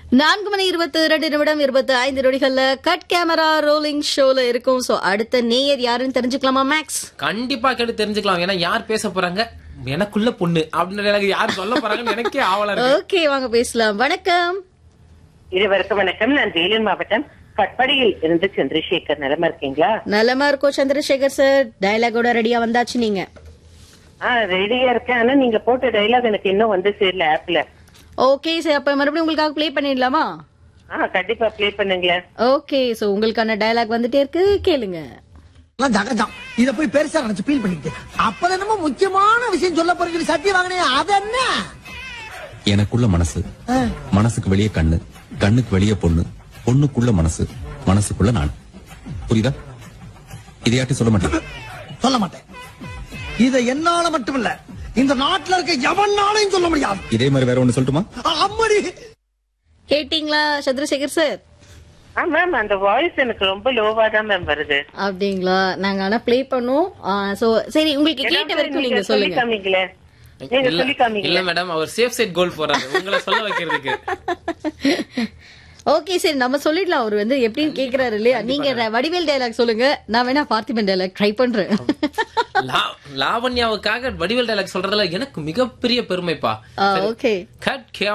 நான்கு மணி இருபத்தி இரண்டு நிமிடம் இருபத்தி ஐந்து நொடிகள்ல கட் கேமரா ரோலிங் ஷோல இருக்கும் சோ அடுத்த நேயர் யாருன்னு தெரிஞ்சுக்கலாமா மேக்ஸ் கண்டிப்பா கேட்டு தெரிஞ்சுக்கலாம் ஏன்னா யார் பேச போறாங்க எனக்குள்ள பொண்ணு அப்படின்னு எனக்கு யார் சொல்ல போறாங்கன்னு எனக்கே ஆவலா இருக்கு ஓகே வாங்க பேசலாம் வணக்கம் இருவருக்கும் வணக்கம் நான் வேலூர் மாவட்டம் கட்படியில் இருந்து சந்திரசேகர் நிலமா இருக்கீங்களா நலமா இருக்கோம் சந்திரசேகர் சார் டயலாகோட ரெடியா வந்தாச்சு நீங்க ஆ ரெடியா இருக்கேன் ஆனா நீங்க போட்ட டைலாக் எனக்கு இன்னும் வந்து சேரல ஆப்ல ஓகே சார் அப்ப மறுபடியும் உங்களுக்காக ப்ளே பண்ணிடலாமா ஆ கண்டிப்பா ப்ளே பண்ணுங்களேன் ஓகே சோ உங்களுக்கான டயலாக் வந்துட்டே இருக்கு கேளுங்க எல்லாம் ஜகஜம் இத போய் பெருசா நினைச்சு ஃபீல் பண்ணிக்கிட்டு அப்ப என்னமோ முக்கியமான விஷயம் சொல்ல போறீங்க சத்தியம் வாங்கினே அது என்ன எனக்குள்ள மனசு மனசுக்கு வெளியே கண்ணு கண்ணுக்கு வெளியே பொண்ணு பொண்ணுக்குள்ள மனசு மனசுக்குள்ள நான் புரியுதா இதையாட்டி சொல்ல மாட்டேன் சொல்ல மாட்டேன் இத என்னால மட்டும் இல்ல இந்த நாட்டுல இருக்க எவனாலையும் சொல்ல முடியாது இதே மாதிரி வேற ஒண்ணு சொல்லட்டுமா அம்மடி கேட்டீங்களா சந்திரசேகர் சார் ஆ மேம் அந்த வாய்ஸ் எனக்கு ரொம்ப லோவா தான் மேம் வருது அப்படிங்களா நாங்க ஆனா ப்ளே பண்ணோம் சோ சரி உங்களுக்கு கேட்ட ஏதாவது வரைக்கும் நீங்க நீங்க சொல்லி சொல்லுங்க காமிங்களேன் நீங்க இல்ல சொல்லி இல்ல காமிங்களேன் மேடம் அவர் சேஃப் சைட் கோல் போறாரு உங்களை சொல்ல வைக்கிறதுக்கு ஓகே சரி நம்ம சொல்லிடலாம் அவர் வந்து எப்படின்னு கேக்குறாரு இல்லையா நீங்க ர- வடிவேல் டயலாக் சொல்லுங்க நான் வேணா பார்த்திபன் டயலாக் ட்ரை பண்றேன் லா- லாவண்யாவுக்காக வடிவேல் டைலாக் சொல்றதுல எனக்கு மிகப்பெரிய பெருமைப்பா ஓகே கட்